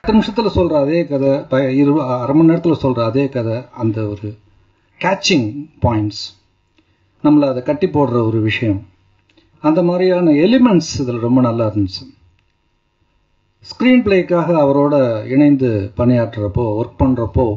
பத்து நிமிஷத்துல சொல்ற அதே கதை ப- இரு அரை மணி நேரத்துல சொல்ற அதே கதை அந்த ஒரு கேட்சிங் பாயிண்ட்ஸ் நம்மளை அதை கட்டி போடுற ஒரு விஷயம் அந்த மாதிரியான எலிமெண்ட்ஸ் இதில் ரொம்ப நல்லா இருந்துச்சு ஸ்க்ரீன் பிளேக்காக அவரோட இணைந்து பணியாற்றுறப்போ ஒர்க் பண்ணுறப்போ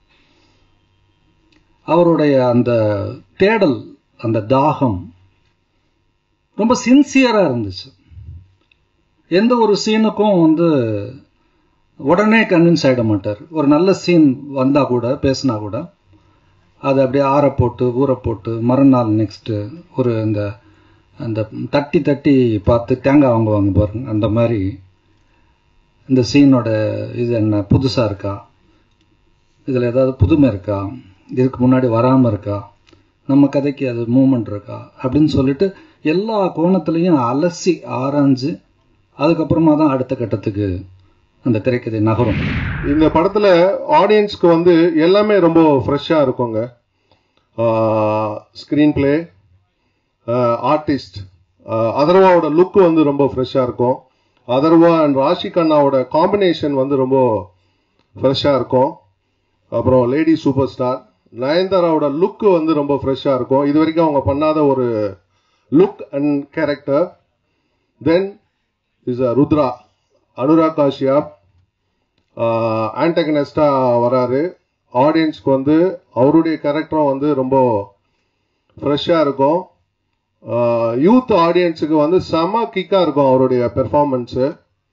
அவருடைய அந்த தேடல் அந்த தாகம் ரொம்ப சின்சியராக இருந்துச்சு எந்த ஒரு சீனுக்கும் வந்து உடனே கன்வின்ஸ் ஆகிட மாட்டார் ஒரு நல்ல சீன் வந்தால் கூட பேசினா கூட அதை அப்படியே ஆற போட்டு ஊற போட்டு மறுநாள் நெக்ஸ்ட்டு ஒரு இந்த அந்த தட்டி தட்டி பார்த்து தேங்காய் வாங்குவாங்க பாருங்க அந்த மாதிரி இந்த சீனோட இது என்ன புதுசாக இருக்கா இதில் ஏதாவது புதுமை இருக்கா இதுக்கு முன்னாடி வராமல் இருக்கா நம்ம கதைக்கு அது மூமெண்ட் இருக்கா அப்படின்னு சொல்லிட்டு எல்லா கோணத்துலேயும் அலசி ஆராய்ஞ்சு அதுக்கப்புறமா தான் அடுத்த கட்டத்துக்கு அந்த திரைக்கதை நகரும் இந்த படத்துல ஆடியன்ஸ்க்கு வந்து எல்லாமே ரொம்ப ஃப்ரெஷ்ஷா இருக்குங்க ஸ்கிரீன் பிளே ஆர்டிஸ்ட் அதர்வாவோட லுக் வந்து ரொம்ப ஃப்ரெஷ்ஷா இருக்கும் அதர்வா அண்ட் ராஷி கண்ணாவோட காம்பினேஷன் வந்து ரொம்ப ஃப்ரெஷ்ஷா இருக்கும் அப்புறம் லேடி சூப்பர் ஸ்டார் நயன்தாராவோட லுக் வந்து ரொம்ப ஃப்ரெஷ்ஷா இருக்கும் இது வரைக்கும் அவங்க பண்ணாத ஒரு look and character then is Rudra Anurag Kashyap ஆன்டகனிஸ்டா வராரு ஆடியன்ஸ்க்கு வந்து அவருடைய கேரக்டரும் வந்து ரொம்ப ஃப்ரெஷ்ஷாக இருக்கும் யூத் ஆடியன்ஸுக்கு வந்து செம கிக்காக இருக்கும் அவருடைய performance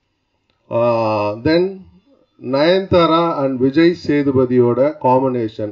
then Nayanthara and Vijay சேதுபதியோட காம்பினேஷன்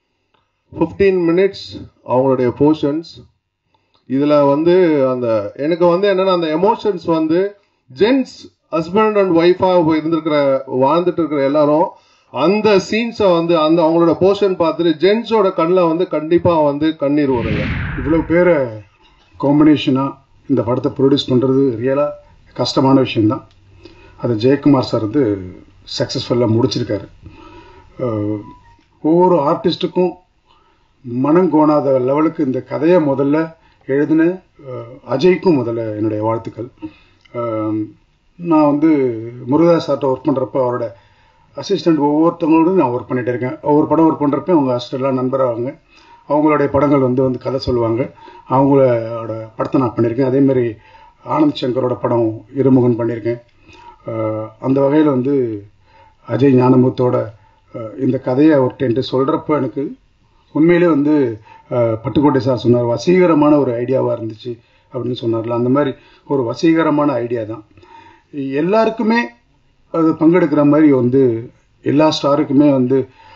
15 மினிட்ஸ் அவங்களுடைய போர்ஷன்ஸ் இதில் வந்து அந்த எனக்கு வந்து என்னன்னா அந்த எமோஷன்ஸ் வந்து ஜென்ஸ் ஹஸ்பண்ட் அண்ட் ஒய்ஃபாக இருந்திருக்கிற வாழ்ந்துட்டு இருக்கிற எல்லாரும் அந்த சீன்ஸை வந்து அந்த அவங்களோட போர்ஷன் பார்த்துட்டு ஜென்ஸோட கண்ணில் வந்து கண்டிப்பாக வந்து கண்ணீர் வருங்க இவ்வளவு பேரை காம்பினேஷனாக இந்த படத்தை ப்ரொடியூஸ் பண்ணுறது ரியலாக கஷ்டமான விஷயம்தான் அதை ஜெயக்குமார் சார் வந்து சக்ஸஸ்ஃபுல்லாக முடிச்சிருக்காரு அஹ், ஒவ்வொரு ஆர்டிஸ்ட்டுக்கும் மனம் கோணாத லெவலுக்கு இந்த கதையை முதல்ல எழுதின அஹ், அஜய்க்கும் முதல்ல என்னுடைய வாழ்த்துக்கள் அஹ், நான் வந்து முருகதாஸ் சார்ட்ட ஒர்க் பண்ணுறப்ப அவரோட அசிஸ்டண்ட் ஒவ்வொருத்தவங்களோடும் நான் ஒர்க் பண்ணிட்டு இருக்கேன் ஒவ்வொரு படம் ஒர்க் பண்ணுறப்ப அவங்க அசிஸ்டண்ட்லாம் நண்பராக அவங்களுடைய படங்கள் வந்து வந்து கதை சொல்லுவாங்க அவங்களோட படத்தை நான் பண்ணியிருக்கேன் அதே மாதிரி ஆனந்த் சங்கரோட படம் இருமுகன் பண்ணியிருக்கேன் அஹ் அந்த வகையில் வந்து அஜய் ஞானமுத்தோட அஹ் இந்த கதையை அவர்கிட்ட சொல்கிறப்ப எனக்கு உண்மையிலே வந்து அஹ் பட்டுக்கோட்டை சார் சொன்னார் வசீகரமான ஒரு ஐடியாவாக இருந்துச்சு அப்படின்னு சொன்னார்ல அந்த மாதிரி ஒரு வசீகரமான ஐடியா தான் எல்லாருக்குமே அது பங்கெடுக்கிற மாதிரி வந்து எல்லா ஸ்டாருக்குமே வந்து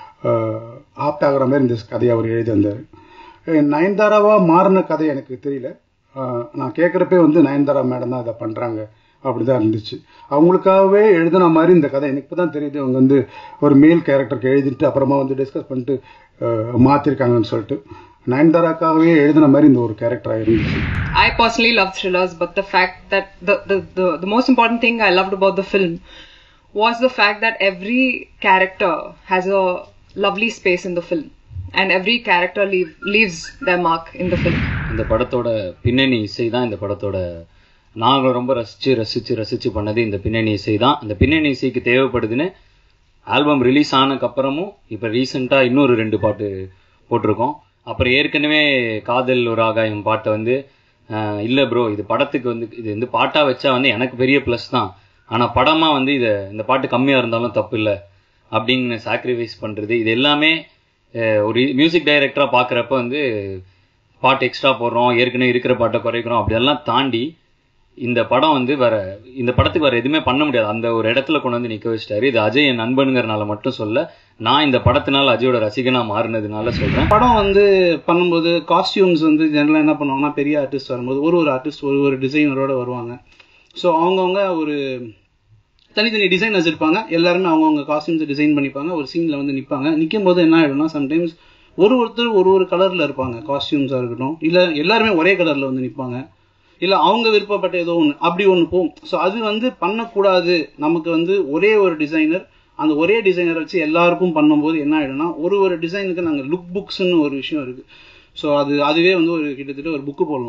ஆப்ட் ஆகிற மாதிரி இந்த கதையை அவர் எழுதி வந்தார் நயன்தாராவா மாறின கதை எனக்கு தெரியல அஹ் நான் கேட்குறப்பே வந்து நயன்தாரா மேடம் தான் இதை பண்ணுறாங்க அப்படிதான் இருந்துச்சு அவங்களுக்காகவே எழுதின மாதிரி இந்த கதை எனக்கு இப்போ தான் தெரியுது அவங்க வந்து ஒரு மேல் கேரக்டருக்கு எழுதிட்டு அப்புறமா வந்து டிஸ்கஸ் பண்ணிட்டு அஹ், மாத்திருக்காங்கன்னு சொல்லிட்டு நயன்தாராக்காகவே எழுதின மாதிரி இந்த ஒரு கேரக்டராக இருந்துச்சு I personally love thrillers, but the fact that the, the, the, the most important thing I loved about the film was the fact that every character has a lovely space in the film. And every character leave, leaves their mark in the film. இந்த படத்தோட பின்னணி இசை தான் இந்த படத்தோட நாங்கள் ரொம்ப ரசிச்சு ரசிச்சு ரசிச்சு பண்ணது இந்த பின்னணி இசை தான் இந்த பின்னணி இசைக்கு தேவைப்படுதுன்னு ஆல்பம் ரிலீஸ் ஆனதுக்கு அப்புறமும் இப்போ ரீசெண்டாக இன்னொரு ரெண்டு பாட்டு போட்டிருக்கோம் அப்புறம் ஏற்கனவே காதல் ஒரு ஆகாயம் பாட்டை வந்து அஹ், இல்ல ப்ரோ இது படத்துக்கு வந்து இது வந்து பாட்டா வச்சா வந்து எனக்கு பெரிய ப்ளஸ் தான் ஆனா படமா வந்து இத இந்த பாட்டு கம்மியா இருந்தாலும் தப்பு இல்லை அப்படின்னு சாக்ரிஃபைஸ் பண்றது இது எல்லாமே அஹ், ஒரு மியூசிக் டைரக்டரா பாக்குறப்ப வந்து பாட்டு எக்ஸ்ட்ரா போடுறோம் ஏற்கனவே இருக்கிற பாட்டை குறைக்கிறோம் அப்படியெல்லாம் தாண்டி இந்த படம் வந்து வேற இந்த படத்துக்கு வேற எதுவுமே பண்ண முடியாது அந்த ஒரு இடத்துல கொண்டு வந்து நிக்க வச்சிட்டாரு இது அஜய் என் நண்பனுங்கிறனால மட்டும் சொல்ல நான் இந்த படத்தினால அஜயோட ரசிகனா மாறினதுனால சொல்றேன் படம் வந்து பண்ணும்போது காஸ்டியூம்ஸ் வந்து ஜெனரலாக என்ன பண்ணுவாங்கன்னா பெரிய ஆர்டிஸ்ட் வரும்போது ஒரு ஒரு ஆர்டிஸ்ட் ஒரு ஒரு டிசைனரோட வருவாங்க ஸோ அவங்கவுங்க ஒரு தனித்தனி டிசைனர்ஸ் இருப்பாங்க எல்லாருமே அவங்கவுங்க காஸ்டியூம்ஸை டிசைன் பண்ணிப்பாங்க ஒரு சீனில் வந்து நிற்பாங்க நிற்கும் போது என்ன ஆகிடும்னா சம்டைம்ஸ் ஒரு ஒருத்தர் ஒரு ஒரு கலரில் இருப்பாங்க காஸ்டியூம்ஸாக இருக்கட்டும் இல்லை எல்லாருமே ஒரே கலரில் வந்து நிற்பாங்க இல்லை அவங்க விருப்பப்பட்ட ஏதோ ஒன்று அப்படி ஒன்று போகும் ஸோ அது வந்து பண்ணக்கூடாது நமக்கு வந்து ஒரே ஒரு டிசைனர் அந்த ஒரே டிசைனர் வச்சு எல்லாருக்கும் பண்ணும்போது என்ன ஆகிடும்னா ஒரு ஒரு டிசைனுக்கு நாங்கள் லுக் புக்ஸ்னு ஒரு விஷயம் இருக்குது ஸோ அது அதுவே வந்து ஒரு கிட்டத்தட்ட ஒரு புக்கு போடலாம்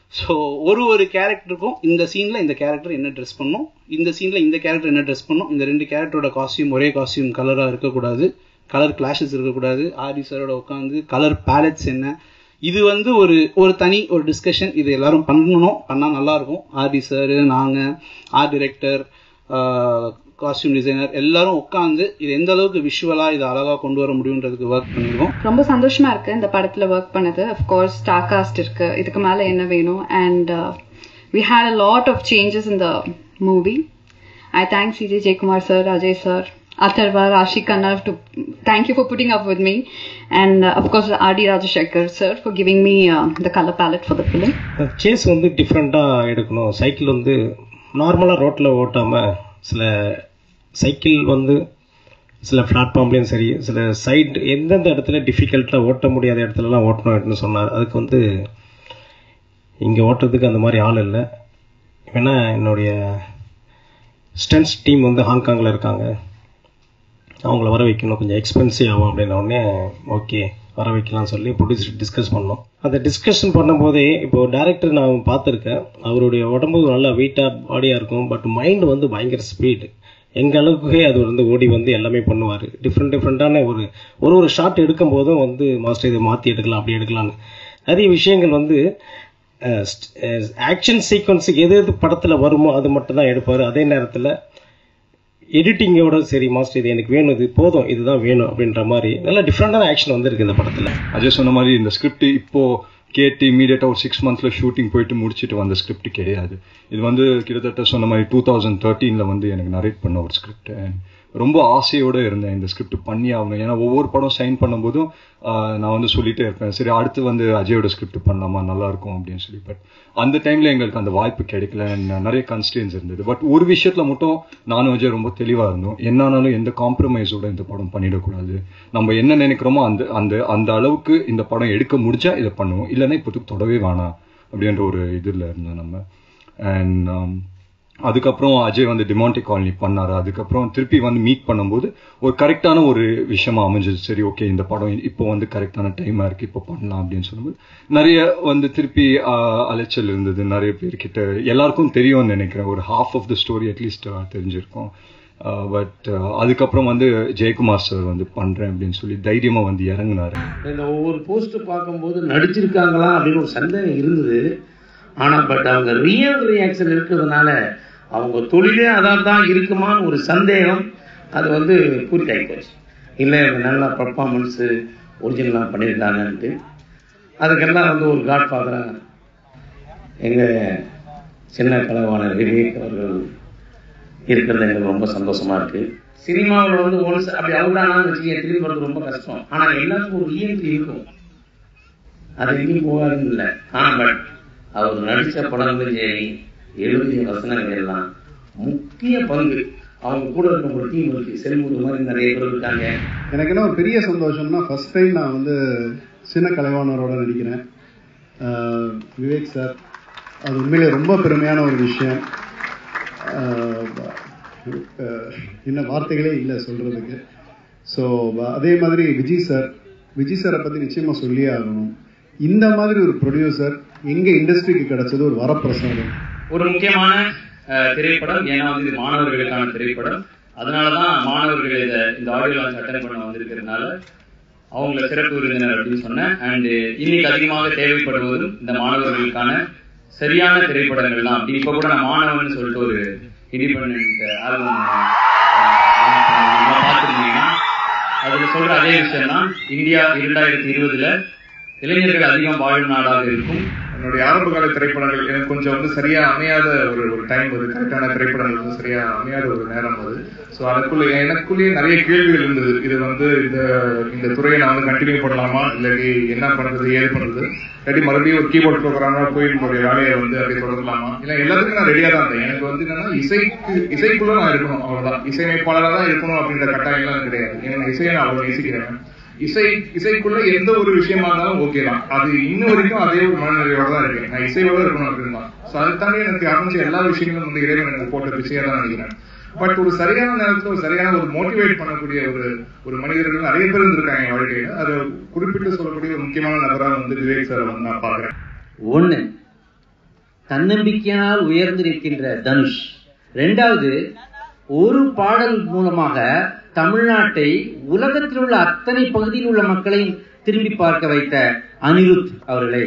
ஸோ ஒரு ஒரு கேரக்டருக்கும் இந்த சீனில் இந்த கேரக்டர் என்ன ட்ரெஸ் பண்ணும் இந்த சீனில் இந்த கேரக்டர் என்ன ட்ரெஸ் பண்ணும் இந்த ரெண்டு கேரக்டரோட காஸ்டியூம் ஒரே காஸ்டியூம் கலராக இருக்கக்கூடாது கலர் கிளாஷஸ் இருக்கக்கூடாது ஆரி சாரோட உட்காந்து கலர் பேலட்ஸ் என்ன இது வந்து ஒரு ஒரு தனி ஒரு டிஸ்கஷன் இது எல்லாரும் பண்ணணும் பண்ணால் நல்லாயிருக்கும் ஆர்டி சார் நாங்கள் ஆர்ட் டிரெக்டர் காஸ்டியூம் டிசைனர் எல்லாரும் உட்காந்து இது எந்த அளவுக்கு விஷுவலாக இதை அழகாக கொண்டு வர முடியுன்றதுக்கு ஒர்க் பண்ணியிருக்கோம் ரொம்ப சந்தோஷமா இருக்கு இந்த படத்துல ஒர்க் பண்ணது அஃப்கோர்ஸ் ஸ்டார் காஸ்ட் இருக்கு இதுக்கு மேல என்ன வேணும் and we had a lot of changes in the movie I thank CJ Jayakumar sir Ajay sir Atharva, Rashi Khanna to thank you for putting up with me, and uh, of course R.D. Rajashekar sir for giving me uh, the color palette for the film. சேஸ் வந்து டிஃப்ரெண்ட்டாக எடுக்கணும் cycle வந்து நார்மலாக ரோட்டில் ஓட்டாமல் சில cycle வந்து சில பிளாட்ஃபார்ம்லேயும் சரி சில சைடு எந்தெந்த இடத்துல டிஃபிகல்ட்டாக ஓட்ட முடியாத இடத்துலலாம் ஓட்டணும் அப்படின்னு சொன்னார் அதுக்கு வந்து இங்கே ஓட்டுறதுக்கு அந்த மாதிரி ஆள் இல்லை வேணா என்னுடைய ஸ்டென்ஸ் டீம் வந்து ஹாங்காங்கில் இருக்காங்க அவங்கள வர வைக்கணும் கொஞ்சம் எக்ஸ்பென்சிவ் ஆகும் அப்படின்ன உடனே ஓகே வர வைக்கலாம்னு சொல்லி ப்ரொடியூசர் டிஸ்கஸ் பண்ணோம் அந்த டிஸ்கஷன் பண்ணும்போதே இப்போ டேரக்டர் நான் பார்த்துருக்கேன் அவருடைய உடம்பு நல்லா வெயிட்டாக பாடியாக இருக்கும் பட் மைண்ட் வந்து பயங்கர ஸ்பீடு எங்கள் அளவுக்கே அது வந்து ஓடி வந்து எல்லாமே பண்ணுவார் டிஃப்ரெண்ட் டிஃப்ரெண்ட்டான ஒரு ஒரு ஒரு ஷாட் எடுக்கும் போதும் வந்து மாஸ்டர் இதை மாற்றி எடுக்கலாம் அப்படி எடுக்கலாம்னு நிறைய விஷயங்கள் வந்து ஆக்ஷன் சீக்வன்ஸுக்கு எது எது படத்தில் வருமோ அது மட்டும் தான் எடுப்பார் அதே நேரத்தில் எடிட்டிங்கோட சரி மாஸ்டர் இது எனக்கு வேணும் இது போதும் இதுதான் வேணும் அப்படின்ற மாதிரி நல்ல டிஃப்ரெண்டான ஆக்ஷன் வந்திருக்கு இந்த படத்தில் அஜய் சொன்ன மாதிரி இந்த ஸ்கிரிப்ட் இப்போ கேட்டு இமீடியட்டாக ஒரு சிக்ஸ் மந்த்ஸில் ஷூட்டிங் போயிட்டு முடிச்சுட்டு வந்த ஸ்கிரிப்ட் கிடையாது இது வந்து கிட்டத்தட்ட சொன்ன மாதிரி டூ தௌசண்ட் தேர்ட்டீனில் வந்து எனக்கு நரேட் பண்ண ஒரு ஸ்கிரிப்ட் ரொம்ப ஆசையோடு இருந்தேன் இந்த ஸ்கிரிப்ட் பண்ணி ஆகணும் ஏன்னா ஒவ்வொரு படம் சைன் பண்ணும்போதும் நான் வந்து சொல்லிட்டே இருப்பேன் சரி அடுத்து வந்து அஜயோட ஸ்கிரிப்ட் பண்ணலாமா நல்லா இருக்கும் அப்படின்னு சொல்லி பட் அந்த டைமில் எங்களுக்கு அந்த வாய்ப்பு கிடைக்கல நிறைய கன்ஸ்டன்ஸ் இருந்தது பட் ஒரு விஷயத்தில் மட்டும் நானும் அஜய் ரொம்ப தெளிவாக இருந்தோம் என்னானாலும் எந்த காம்ப்ரமைஸோட இந்த படம் பண்ணிடக்கூடாது நம்ம என்ன நினைக்கிறோமோ அந்த அந்த அந்த அளவுக்கு இந்த படம் எடுக்க முடிச்சா இதை பண்ணுவோம் இல்லைன்னா இப்போதுக்கு தொடவே வேணாம் அப்படின்ற ஒரு இதில் இருந்தோம் நம்ம அண்ட் அதுக்கப்புறம் அஜய் வந்து டிமாண்டி காலனி பண்ணாரு அதுக்கப்புறம் திருப்பி வந்து மீட் பண்ணும்போது ஒரு கரெக்டான ஒரு விஷயமா அமைஞ்சது சரி ஓகே இந்த படம் இப்போ வந்து கரெக்டான டைமா இருக்கு இப்போ பண்ணலாம் அப்படின்னு சொல்லும்போது நிறைய வந்து திருப்பி அலைச்சல் இருந்தது நிறைய பேர்கிட்ட எல்லாருக்கும் தெரியும்னு நினைக்கிறேன் ஒரு half of the story at least தெரிஞ்சிருக்கும் பட் அதுக்கப்புறம் வந்து ஜெயக்குமார் சார் வந்து பண்றேன் அப்படின்னு சொல்லி தைரியமா வந்து இறங்கினாரு இந்த ஒவ்வொரு போஸ்ட் பார்க்கும்போது நடிச்சிருக்காங்களா அப்படின்னு ஒரு சந்தேகம் இருந்தது ஆனா பட் அவங்க ரியல் ரியாக்ஷன் இருக்கிறதுனால அவங்க தொழிலே அதான் தான் இருக்குமான்னு ஒரு சந்தேகம் அது வந்து பூர்த்தி ஆகி போச்சு இல்லை நல்லா பர்ஃபார்மன்ஸு ஒரிஜினலாக பண்ணியிருக்காங்கன்ட்டு அதுக்கெல்லாம் வந்து ஒரு காட் ஃபாதராக எங்கள் சின்ன கலவான விவேக் அவர்கள் இருக்கிறது எங்களுக்கு ரொம்ப சந்தோஷமா இருக்கு சினிமாவில் வந்து ஒன்ஸ் அப்படி அவுடானான்னு வச்சுக்க திரும்பி வர்றது ரொம்ப கஷ்டம் ஆனால் எல்லாத்துக்கும் ஒரு இயல்பு இருக்கும் அது எங்கேயும் போகாதுன்னு இல்லை ஆனால் பட் அவர் நடித்த படங்களும் சரி எழுதிய வசனங்கள் எல்லாம் முக்கிய பங்கு அவங்க கூட இருக்க ஒரு டீம் இருக்கு செல்முரு மாதிரி நிறைய பேர் இருக்காங்க எனக்கு என்ன ஒரு பெரிய சந்தோஷம்னா ஃபர்ஸ்ட் டைம் நான் வந்து சின்ன கலைவாணரோட நடிக்கிறேன் விவேக் சார் அது உண்மையிலே ரொம்ப பெருமையான ஒரு விஷயம் இன்னும் வார்த்தைகளே இல்லை சொல்றதுக்கு ஸோ அதே மாதிரி விஜய் சார் விஜய் சாரை பற்றி நிச்சயமாக சொல்லியே ஆகணும் இந்த மாதிரி ஒரு ப்ரொடியூசர் எங்க இண்டஸ்ட்ரிக்கு கிடைச்சது ஒரு வரப்பிரசாதம் ஒரு முக்கியமான திரைப்படம் ஏன்னா வந்து இது மாணவர்களுக்கான திரைப்படம் அதனாலதான் மாணவர்கள் இதை இந்த ஆடியோ லான்ச் அட்டன் பண்ண வந்திருக்கிறதுனால அவங்கள சிறப்பு விருந்தினர் அப்படின்னு சொன்னேன் அண்ட் இன்னைக்கு அதிகமாக தேவைப்படுவதும் இந்த மாணவர்களுக்கான சரியான திரைப்படங்கள் தான் அப்படி இப்ப கூட நான் மாணவன் சொல்லிட்டு ஒரு இண்டிபெண்ட் ஆல்பம் பார்த்துருந்தீங்கன்னா அதுல சொல்ற அதே விஷயம் தான் இந்தியா இரண்டாயிரத்தி இருபதுல இளைஞர்கள் அதிகம் வாழும் நாடாக இருக்கும் என்னுடைய ஆரம்ப கால திரைப்படங்கள் எனக்கு கொஞ்சம் வந்து சரியா அமையாத ஒரு ஒரு டைம் அது கரெக்டான திரைப்படங்கள் வந்து சரியா அமையாத ஒரு நேரம் அது ஸோ அதுக்குள்ள எனக்குள்ளேயே நிறைய கேள்விகள் இருந்தது இது வந்து இந்த இந்த துறையை நான் வந்து கண்டினியூ பண்ணலாமா இல்லாட்டி என்ன பண்றது ஏது பண்றது இல்லாட்டி மறுபடியும் ஒரு கீபோர்ட் ப்ரோக்ராமா போய் என்னுடைய வேலையை வந்து அப்படியே தொடரலாமா இல்லை எல்லாத்துக்கும் நான் ரெடியா தான் இருந்தேன் எனக்கு வந்து என்னன்னா இசைக்கு இசைக்குள்ள நான் இருக்கணும் அவ்வளவுதான் இசையமைப்பாளராக தான் இருக்கணும் அப்படின்ற கட்டாயம்லாம் கிடையாது ஏன்னா இசையை நான் அவ்வளவு நேசிக்கிறேன் இசை இசைக்குள்ள எந்த ஒரு விஷயமா இருந்தாலும் ஓகே தான் அது இன்ன வரைக்கும் அதே ஒரு மனநிலையோட தான் இருக்கேன் நான் இசையோட இருக்கணும் அப்படின்னு தான் ஸோ அது தாண்டி எனக்கு அமைஞ்ச எல்லா விஷயங்களும் வந்து இறைவன் எனக்கு போட்ட பிச்சையா தான் நினைக்கிறேன் பட் ஒரு சரியான நேரத்தில் ஒரு சரியான ஒரு மோட்டிவேட் பண்ணக்கூடிய ஒரு ஒரு மனிதர்கள் நிறைய பேர் இருந்திருக்காங்க என் வாழ்க்கையில அதை குறிப்பிட்டு சொல்லக்கூடிய ஒரு முக்கியமான நபராக வந்து விவேக் சார் வந்து நான் பாக்குறேன் ஒண்ணு தன்னம்பிக்கையினால் உயர்ந்து நிற்கின்ற தனுஷ் ரெண்டாவது ஒரு பாடல் மூலமாக தமிழ்நாட்டை உலகத்தில் உள்ள அத்தனை பகுதியில் உள்ள மக்களையும் திரும்பி பார்க்க வைத்த அனிருத் அவர்களை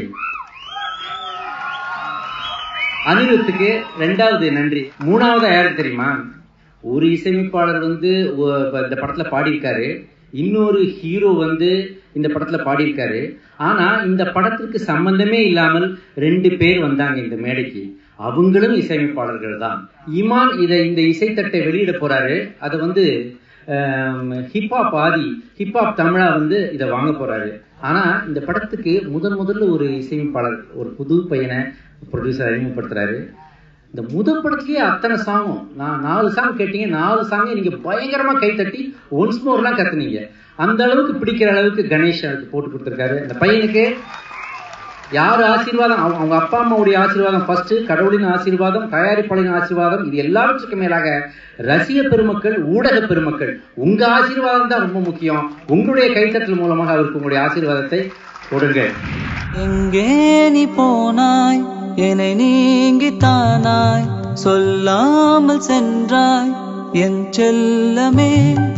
அனிருத்துக்கு ரெண்டாவது நன்றி மூணாவது யாரு தெரியுமா ஒரு இசையமைப்பாளர் வந்து ஒ- இந்த படத்துல பாடியிருக்காரு இன்னொரு ஹீரோ வந்து இந்த படத்துல பாடியிருக்காரு ஆனா இந்த படத்திற்கு சம்பந்தமே இல்லாமல் ரெண்டு பேர் வந்தாங்க இந்த மேடைக்கு அவங்களும் இசையமைப்பாளர்கள் தான் இமான் இதை இந்த இசைத்தட்டை வெளியிட போறாரு அதை வந்து ஹிப்ஹாப் ஆதி ஹிப்ஹாப் தமிழா வந்து இதை வாங்க போறாரு ஆனா இந்த படத்துக்கு முதன் முதல்ல ஒரு இசையமைப்பாளர் ஒரு புது பையனை ப்ரொடியூசர் அறிமுகப்படுத்துறாரு இந்த முதல் படத்துலயே அத்தனை சாங்கும் நான் நாலு சாங் கேட்டீங்க நாலு சாங்கை நீங்க பயங்கரமா கை தட்டி ஒன்ஸ் மோர்லாம் கத்துனீங்க அந்த அளவுக்கு பிடிக்கிற அளவுக்கு கணேஷ் அதுக்கு போட்டு கொடுத்துருக்காரு அந்த பையனுக்கு யார் ஆசீர்வாதம் அவங்க அவங்க அப்பா அம்மாவுடைய ஆசீர்வாதம் ஃபர்ஸ்ட் கடவுளின் ஆசீர்வாதம் தயாரிப்பாளரின் ஆசீர்வாதம் இது எல்லாவற்றுக்கும் மேலாக ரசிக பெருமக்கள் ஊடக பெருமக்கள் உங்க ஆசீர்வாதம் தான் ரொம்ப முக்கியம் உங்களுடைய கைத்தட்டல் மூலமாக அவருக்கு உங்களுடைய ஆசீர்வாதத்தை கொடுங்க எங்கே நீ போனாய் என்னை நீங்கித்தானாய் சொல்லாமல் சென்றாய் என் செல்லமே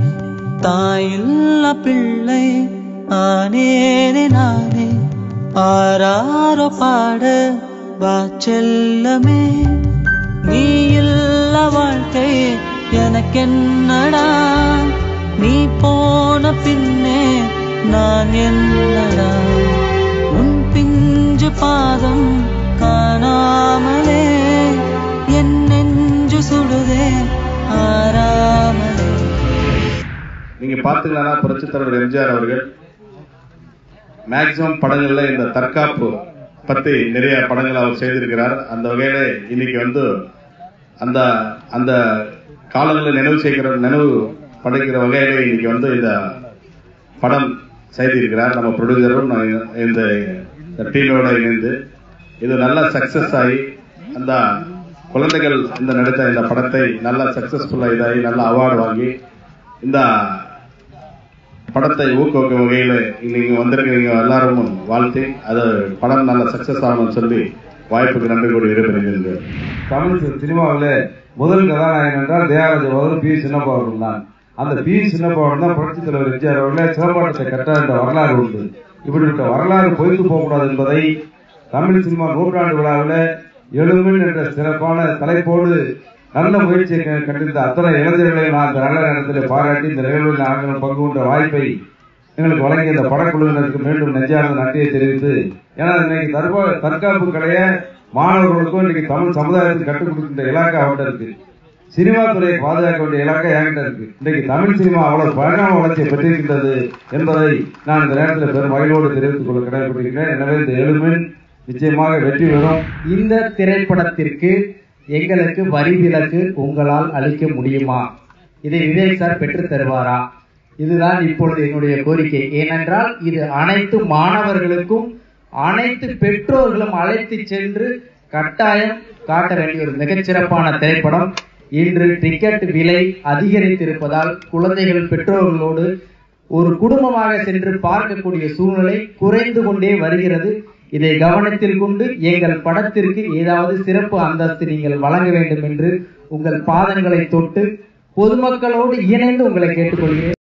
தாயில்லா பிள்ளை ஆனேனே நானே ஆராரோ பாட வா செல்லமே நீ இல்ல வாழ்க்கை எனக்கென்னடா நீ போன பின்னே நான் என்னடா உன் பிஞ்சு பாதம் காணாமலே என் நெஞ்சு சுடுதே ஆறாமலே நீங்க பாத்தீங்கன்னா புரட்சி தலைவர் எம்ஜிஆர் அவர்கள் மேக்சிமம் படங்கள்ல இந்த தற்காப்பு பத்தி நிறைய படங்கள் அவர் செய்திருக்கிறார் அந்த வகையில இன்னைக்கு வந்து அந்த அந்த காலங்களில் நினைவு செய்கிற நினைவு படைக்கிற வகையில இன்னைக்கு வந்து இந்த படம் செய்திருக்கிறார் நம்ம ப்ரொடியூசரும் இந்த டீமோட இணைந்து இது நல்லா சக்சஸ் ஆகி அந்த குழந்தைகள் இந்த நடித்த இந்த படத்தை நல்லா சக்சஸ்ஃபுல்லா இதாகி நல்ல அவார்டு வாங்கி இந்த படத்தை ஊக்குவிக்கும் வகையில் நீங்க வந்திருக்கிறீங்க எல்லாரும் வாழ்த்தி அது படம் நல்ல சக்சஸ் ஆகணும்னு சொல்லி வாய்ப்புக்கு நன்றி கூடி விடைபெறுகிறேன் தமிழ் சினிமாவில் முதல் கதாநாயகன் என்றால் தேவராஜ அவர்கள் பி சின்னப்பா அவர்கள் தான் அந்த பி சின்னப்பா அவர்கள் தான் புரட்சித் தலைவர் எம்ஜிஆர் அவர்களே சிலம்பாட்டத்தை கற்ற என்ற வரலாறு உண்டு இப்படிப்பட்ட வரலாறு பொய்த்து போகக்கூடாது என்பதை தமிழ் சினிமா நூற்றாண்டு விழாவில் எழுமின் என்ற சிறப்பான தலைப்போடு நல்ல முயற்சியை க- கண்டிருந்த அத்தனை இளைஞர்களையும் நான் இந்த நல்ல நேரத்தில் பாராட்டி இந்த நிகழ்வில் நாங்கள் பங்கு கொண்ட வாய்ப்பை எங்களுக்கு வழங்கிய இந்த படக்குழுவினருக்கு மீண்டும் நெஞ்சார்ந்த நன்றியை தெரிவித்து ஏன்னா இன்னைக்கு தற்போ தற்காப்பு கலைய மாணவர்களுக்கும் இன்னைக்கு தமிழ் சமுதாயத்துக்கு கற்றுக் கொடுக்கின்ற இலாக்கா அவன்கிட்ட இருக்கு சினிமா துறையை பாதுகாக்க வேண்டிய இலாக்கா என்கிட்ட இருக்கு இன்னைக்கு தமிழ் சினிமா அவ்வளவு பரிணாம வளர்ச்சியை பெற்றிருக்கின்றது என்பதை நான் இந்த நேரத்தில் பெரும் மகிழ்வோடு தெரிவித்துக் கொள்ள கடமைப்பட்டிருக்கிறேன் எனவே இந்த எழுமின் நிச்சயமாக வெற்றி பெறும் இந்த திரைப்படத்திற்கு எங்களுக்கு வரி விலக்கு உங்களால் அளிக்க முடியுமா இதை விவேக் சார் பெற்றுத் தருவாரா இதுதான் இப்பொழுது என்னுடைய கோரிக்கை ஏனென்றால் இது அனைத்து மாணவர்களுக்கும் அனைத்து பெற்றோர்களும் அழைத்து சென்று கட்டாயம் காட்ட வேண்டிய ஒரு மிகச்சிறப்பான திரைப்படம் இன்று டிக்கெட் விலை அதிகரித்திருப்பதால் குழந்தைகள் பெற்றோர்களோடு ஒரு குடும்பமாக சென்று பார்க்கக்கூடிய சூழ்நிலை குறைந்து கொண்டே வருகிறது இதை கவனத்தில் கொண்டு எங்கள் படத்திற்கு ஏதாவது சிறப்பு அந்தஸ்து நீங்கள் வழங்க வேண்டும் என்று உங்கள் பாதங்களை தொட்டு பொதுமக்களோடு இணைந்து உங்களை கேட்டுக்கொள்கிறேன்